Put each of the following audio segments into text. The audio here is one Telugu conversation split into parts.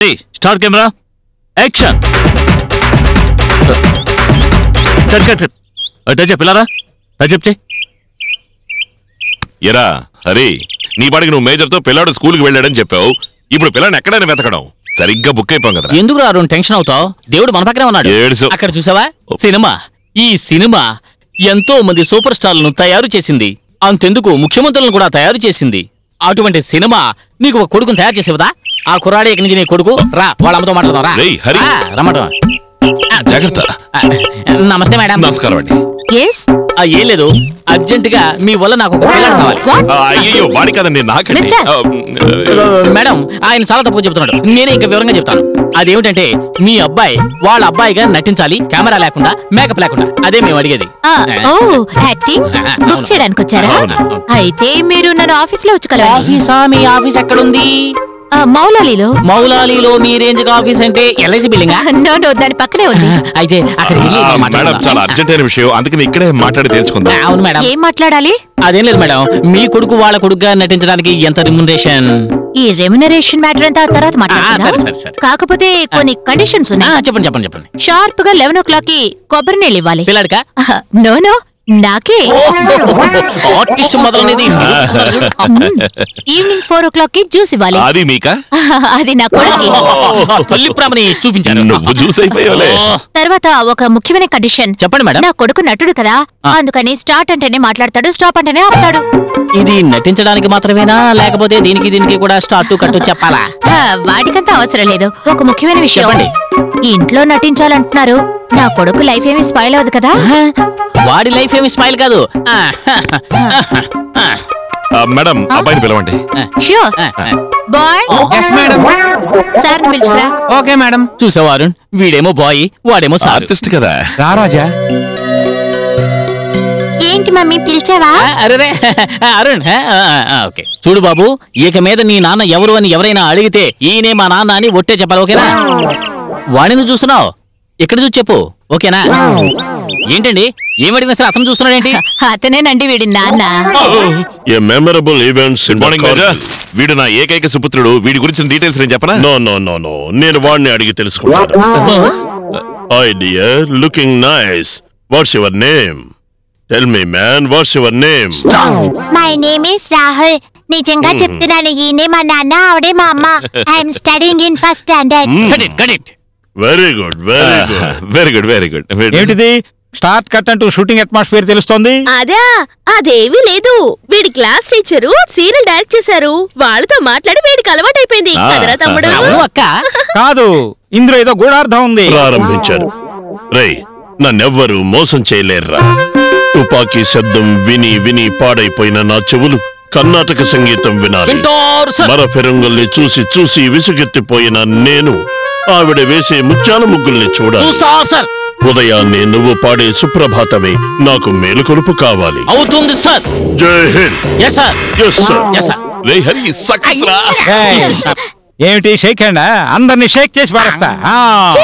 Start camera action cut cut cut touch పిల్లరా టచ్ చెయ్ ఎరా హరి నీ పాటికి నువ్వు మేజర్తో పిల్లాడు స్కూల్కి వెళ్ళాడని చెప్పావు ఇప్పుడు పిల్లని ఎక్కడైనా వెతకడం సరిగ్గా బుక్ అయిపోయాం కదా ఎందుకు రా అరుణ్ టెన్షన్ అవుతావు దేవుడు మన పక్కనే ఉన్నాడు ఏడుసు. అక్కడ చూసావా సినిమా ఈ సినిమా ఎంతో మంది సూపర్ స్టార్లను తయారు చేసింది అంతెందుకు ముఖ్యమంత్రులను కూడా తయారు చేసింది అటువంటి సినిమా నీకు ఒక కొడుకుని తయారు చేసేవదా ఆ కుర్రాడే ఇక్కడి నుంచి నీ కొడుకు రా వాళ్ళ అమ్మతో మాట్లాడదాం రా రేయ్, హరి. ఆ, రమ్మటం జాగ్రత్త ఆ, నమస్తే మేడం నమస్కారం అండి ఎస్ ఆ, ఏం లేదు అర్జెంట్ గా మీ వల్ల నాకు ఒక పిల్లాడు కావాలి ఆ, అయ్యయ్యో వాడి కదండి నాకండి మిస్టర్. ఆ, ఆ, మేడం ఆయన చాలా తప్పు చెప్తున్నాడు నేనే ఇంకా వివరంగా చెప్తాను అదేమిటంటే మీ అబ్బాయి వాళ్ళ అబ్బాయిగా నటించాలి కెమెరా లేకుండా మేకప్ లేకుండా అదే మేము అడిగేది ఓ యాక్టింగ్ అవును. బుక్ చేయడానికి వచ్చారా అవును, అవును. అయితే మీరు నన్ను ఆఫీస్ లో వచ్చి ఆఫీసా మీ ఆఫీస్ ఎక్కడుంది మౌలాలీలో మౌలాలీలో మీ రేంజ్ ఆఫీస్ అంటే ఎల్ఐసి బిల్డింగ్ నో నో దాని పక్కనే ఉంది అయితే అక్కడ వెళ్ళి ఆ, మనం మేడం మాట్లాడదాం. చాలా అర్జెంట్ అయిన విషయం అందుకని ఇక్కడే మాట్లాడి తెలుసుకుందాం అవును మేడం ఏం మాట్లాడాలి అదేం లేదు మేడం మీ కొడుకు వాళ్ళ కొడుకుగా నటించడానికి ఎంత రిమ్యునరేషన్ ఈ రెమ్యునరేషన్ మ్యాటర్ అంతా తర్వాత సరే, సరే, మాట్లాడుకుందాం సరే. కాకపోతే కొన్ని కండిషన్స్ ఉన్నాయి చెప్పండి చెప్పండి చెప్పండి షార్ప్ గా లెవెన్ ఓ క్లాక్ కి కొబ్బరి నీళ్ళు ఇవ్వాలి పిల్లాడికా నో నో నాకే ఆర్టిస్ట్ మొదలనేది ఈవినింగ్ ఫోర్ ఓ క్లాక్ కి జ్యూస్ ఇవ్వాలి అది మీకా అది నా కొడుకు తల్లి ప్రేమని చూపించారు నువ్వు జ్యూస్ అయిపోయావులే ఓ, తర్వాత ఒక ముఖ్యమైన కండిషన్ చెప్పండి మేడం నా కొడుకు నటుడు కదా అందుకని స్టార్ట్ అంటేనే మాట్లాడతాడు స్టాప్ అంటేనే ఆపుతాడు ఇది నటించడానికి మాత్రమేనా లేకపోతే దీనికి దీనికి కూడా స్టార్ట్ కట్టు చెప్పాలా ఆ, వాటికంతా అవసరం లేదు ఒక ముఖ్యమైన విషయం చెప్పండి. ఇంట్లో నటించాలంటున్నారు నా కొడుకు లైఫ్ ఏమీ స్పాయిల్ అవ్వదు కదా వాడి లైఫ్ ఏమి స్మైల్ కాదు ఆ, ఆ, ఆ, మేడం అబ్బాయిని పిలవండి ష్యూర్ ఆ, ఆ. బాయ్ ఎస్ మేడం సార్ పిలుచుకురా ఓకే మేడం చూసావారు వీడేమో బాయ్ వాడేమో సార్ ఆర్టిస్ట్ కదా రా రాజా ఏంటి మమ్మీ పిలిచావా అరే అరుణ్ ఆ, ఆ, ఆ, ఓకే చూడు బాబు ఇక మీద నీ నాన్న ఎవరు అని ఎవరైనా అడిగితే ఈయనే మా నాన్న అని ఒట్టే చెప్పాలి ఓకేనా వాడిని చూస్తున్నావు ఇక్కడ చూసి చెప్పు ఓకేనా ఏంటండి ఏమడిగినా సరే అతను చూస్తున్నాడేంటి అతనేనండి వీడి నాన్న ఏ memorable events good morning major వీడు నా ఏకైక సుపుత్రుడు వీడి గురించి డీటెయిల్స్ నేను చెప్పనా నో నో నో నో నేను వాడిని అడిగి తెలుసుకుంటాను hi dear looking nice what's your name tell me man what's your name my name is Rahul నిజంగా చెప్తున్నాను ఈయనే మా నాన్న ఆవిడే మా అమ్మ I'm studying in first standard Got it, got it. Very good very good very good very good ఏమిటిది స్టార్ట్ కట్ అంటూ షూటింగ్ అట్మాస్ఫియర్ తెలుస్తోంది అదా అదేమీ లేదు వీడి క్లాస్ టీచరు సీరియల్ డైరెక్ట్ చేశారు వాళ్ళతో మాట్లాడి వీడికి అలవాటైపోయింది ఆ. కదరా తమ్ముడు అవును అక్క కాదు ఇందులో ఏదో గూఢార్థం ఉంది ప్రారంభించారు రేయ్ నన్నెవ్వరూ మోసం చేయలేర్రా తుపాకీ శబ్దం విని విని పాడైపోయిన నా చెవులు కర్ణాటక సంగీతం వినాలి వింటారు సార్ మర ఫిరంగుల్ని చూసి చూసి విసుగెత్తిపోయిన నేను ఆవిడ వేసే ముత్యాల ముగ్గుల్ని చూడాలి చూస్తారు సార్ ఉదయాన్నే నువ్వు పాడే సుప్రభాతమే నాకు మేలుకొలుపు కావాలి అవుతుంది sir Jai Hind yes sir yes sir yes sir రే హరి సక్సెస్ రా ఏయ్, ఏమిటి షేక్ హ్యాండ్ అందరిని షేక్ చేసి పారేస్తా ఆ.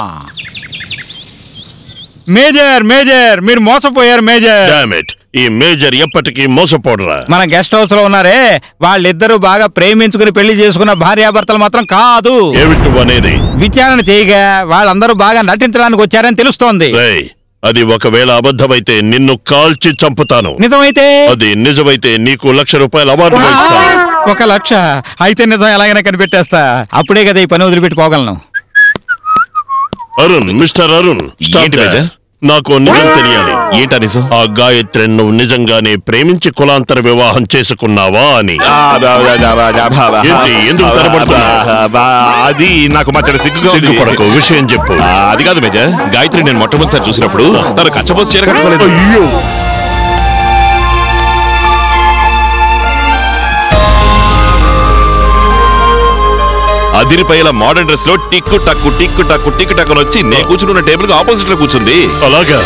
మేజర్ మేజర్ మీరు మోసపోయారు మేజర్ డామిట్ ఈ మేజర్ ఎప్పటికీ మోసపోడరా మన గెస్ట్ హౌస్ లో ఉన్నారే వాళ్ళిద్దరూ బాగా ప్రేమించుకుని పెళ్లి చేసుకున్న భార్యాభర్తలు మాత్రం కాదు ఏమిటి అనేది విచారణ చేయగా వాళ్ళందరూ బాగా నటించడానికి వచ్చారని తెలుస్తోంది రేయ్ అది ఒకవేళ అబద్ధమైతే నిన్ను కాల్చి చంపుతాను నిజమైతే అది నిజమైతే నీకు లక్ష రూపాయల అవార్డు ఇస్తాను ఒక లక్ష అయితే నిజం ఎలాగైనా కనిపెట్టేస్తా అప్పుడే కదా ఈ పని వదిలిపెట్టుకోగలను అరుణ్ మిస్టర్ అరుణ్ stop ఏంటి that. మేజర్? నాకు నిజం తెలియాలి ఏంటా నిజం ఆ గాయత్రి నువ్వు నిజంగానే ప్రేమించి కులాంతర వివాహం చేసుకున్నావా అని ఏంటి? ఎందుకు తడబడుతున్నావ్? అది నాకు మా చాలా సిగ్గుగా ఉంది. సిగ్గుపడకు విషయం చెప్పు ఆ, అది కాదు మేజర్ గాయత్రి నేను మొట్టమొదటిసారి చూసినప్పుడు తను కచ్చబోసి చీర కట్టుకోలేదు అయ్యో అదిరిపోయేలా మోడర్న్ డ్రెస్ లో టిక్కు టక్కు టిక్కు టక్కు టిక్కు టక్కు అని వచ్చి నేను కూర్చున్న టేబుల్ కి ఆపోజిట్ లో కూర్చుంది అలాగా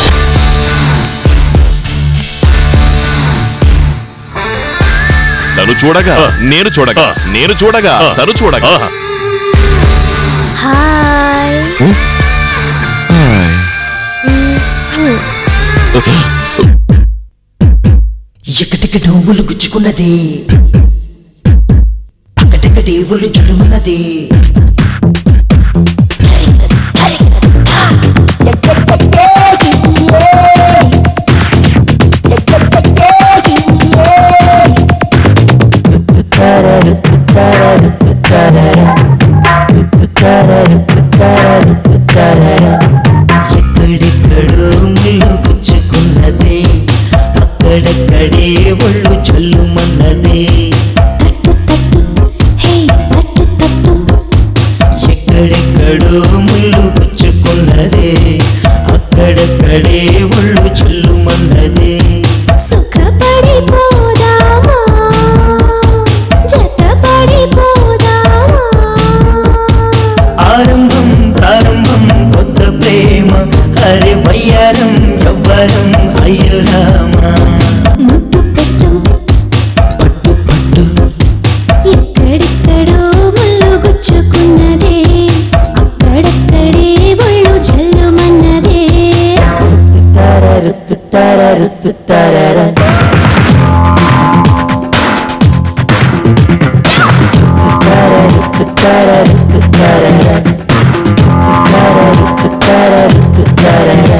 తను చూడగా ఆ. నేను చూడగా ఆ. నేను చూడగా ఆ. తను చూడగా ఆహా. హాయ్ ఎక్కటిక నవ్వులు గుచ్చుకున్నది అక్కటక్కటి ఒళ్ళు జుడుమున్నది ఎక్కడెక్కడో ముళ్ళు గుచ్చుకున్నదే అక్కడక్కడే ఒళ్ళు చెల్లుమన్నదే సుఖపడిపోదామా జతపడిపోదామా ఆరంభం ప్రారంభం కొత్త ప్రేమ హరి వయ్యారం ఎవ్వరం అయ్యురామా ముద్దు పెట్టు పట్టు పట్టు ఎక్కడెక్కడో ముళ్ళు గుచ్చుకున్నదే అక్కడక్కడే ఒళ్ళు జల్లుమన్నదే తారరుత్తు తారరుత్తు తారర తారరుత్తు తారరుత్తు తారర తారరుత్తు తారరుత్తు తారర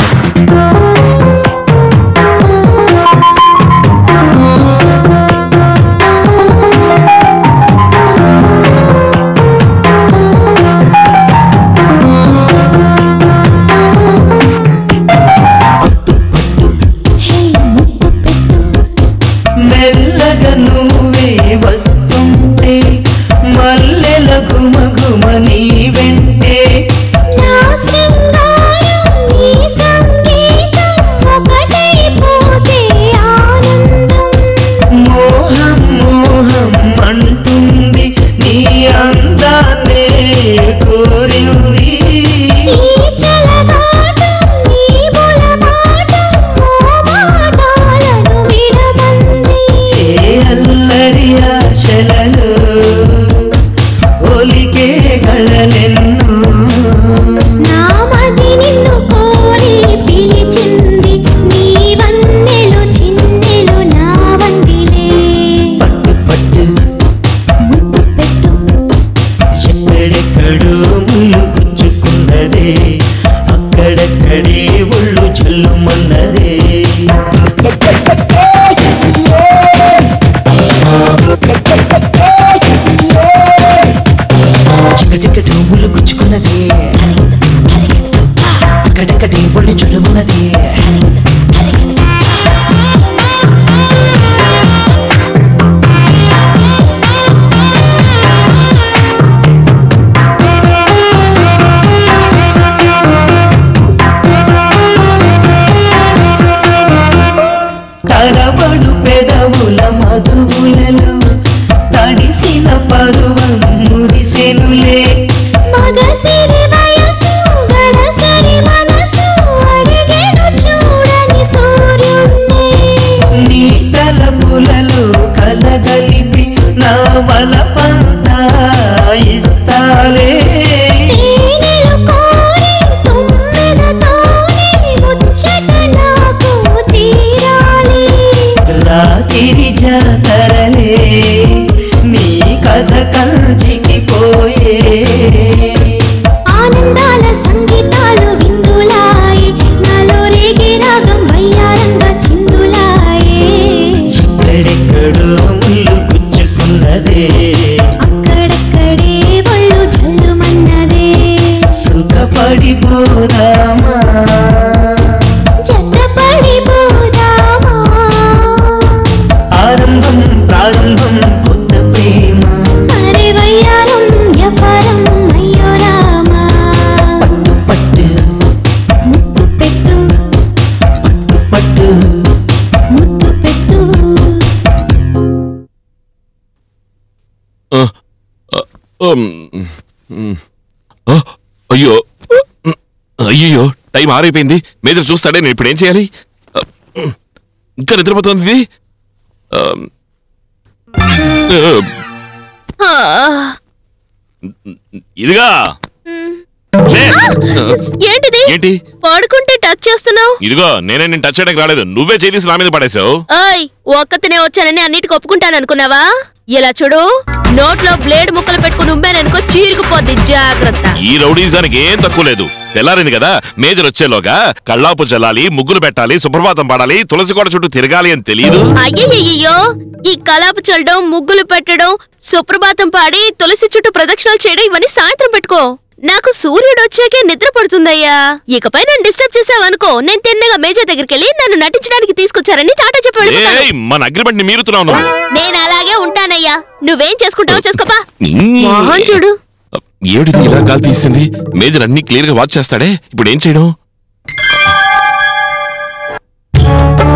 హే ముద్దు పెట్టు మెల్లగా నువ్వే వస్తుంటే మల్లెల గుమ గుమ నీ వెంటే నా శృంగారం నీ సంగీతం ఒకటైపోతే ఆనందం మోహం మోహం అంటుంది నీ అందాన్నే కోరింది ఈ చలగాటం నీ బులబాటం మోమాటాలను విడమంది ఏ అల్లరి ఆశలలో ఒలికే గళలెన్నో నా మది నిన్ను కోరి పిలిచింది నీ వన్నెలు చిన్నెలు నా వందిలే పట్టు పట్టు ముద్దు పెట్టు ఎక్కడెక్కడో ముళ్ళు గుచ్చుకున్నదే అక్కడక్కడే ఒళ్ళు చల్లుమన్నదే చిక్కటిక్కటి ముళ్ళు గుచ్చుకున్నదే అక్కడక్కడే ఒళ్ళు చల్లుమన్నదే తడబడు పెదవుల మధువులలో తడిసిన పరువం మురిసెనులే మగసిరి వయసు గడసరి మనసు అడిగెను చూడని సూర్యుణ్ణి నీ తలపులలో కలగలిపి నా వలపంతా ఇస్తాలే తేనెలు కోరి తుమ్మెదతోనే ముచ్చట నాకు తీరాలి రాత్రి జాతరలే నీ కథ కంచికి పోయే ఆనందాల సంగీతాలు విందులాయి నాలో రేగే రాగం వయ్యారంగా చిందులాయే ఎక్కడెక్కడో ముళ్ళు గుచ్చుకున్నదే అక్కడక్కడే ఒళ్ళు జల్లుమన్నదే సుఖపడిపోదామా జతపడిపోదామా ఆరంభం ప్రారంభం కొత్త ప్రేమ అరే వయ్యారం వ్యవహారం అయ్యో రామా పట్టు ముద్దు పెట్టు పట్టు ముద్దు పెట్టు ఆ, ఆ, ఉమ్, ఉమ్. ఆ, అయ్యో అయ్యో టైం ఆరైపోయింది మేజర్ చూస్తాడే నేను ఇప్పుడు ఏం చేయాలి ఆ, ఇంకా నిద్రపోతుంది ఇది ఆ, ఆ, ఆ, ఇదిగా లే. ఏంటిది ఏంటి పడుకుంటే టచ్ చేస్తున్నావు ఇదిగో నేనే నేను టచ్ చేయడానికి రాలేదు నువ్వే చేసి నా మీద పడేసావు ఓయ్ ఒక్కతినే వచ్చానని అన్నిటికి ఒప్పుకుంటాను అనుకున్నావా ఇలా చూడు నోట్లో బ్లేడ్ ముక్కలు పెట్టుకుని ఉమ్మాననుకో చీరుకుపోద్ది జాగ్రత్త ఈ రౌడీజానికి ఏం తక్కువ లేదు తెల్లారింది కదా మేజర్ వచ్చేలోగా కళ్ళాపు చల్లాలి ముగ్గులు పెట్టాలి సుప్రభాతం పాడాలి తులసి కోట చుట్టూ తిరగాలి అని తెలియదు అయ్యయ్యో ఈ కలాపు చల్లడం ముగ్గులు పెట్టడం సుప్రభాతం పాడి తులసి చుట్టూ ప్రదక్షిణాలు చేయడం ఇవన్నీ సాయంత్రం పెట్టుకో నాకు సూర్యుడు వచ్చాకే నిద్ర పడుతుందయ్యా ఇకపై నన్ను డిస్టర్బ్ చేసావనుకో నేను తిన్నగా మేజర్ దగ్గరికి వెళ్ళి నన్ను నటించడానికి తీసుకొచ్చారని టాటా చెప్పి వెళ్ళిపోతాను. ఏయ్ మన అగ్రిమెంట్ ని మీరుతున్నావు నువ్వు నేను అలాగే ఉంటానయ్యా నువ్వేం చేసుకుంటావో చేసుకోపా నీ- మోహన్ చూడు ఏమిటిది ఇలా గాలి తీసింది మేజర్ అన్ని క్లియర్ గా వాచ్ చేస్తాడే ఇప్పుడు ఏం చేయడం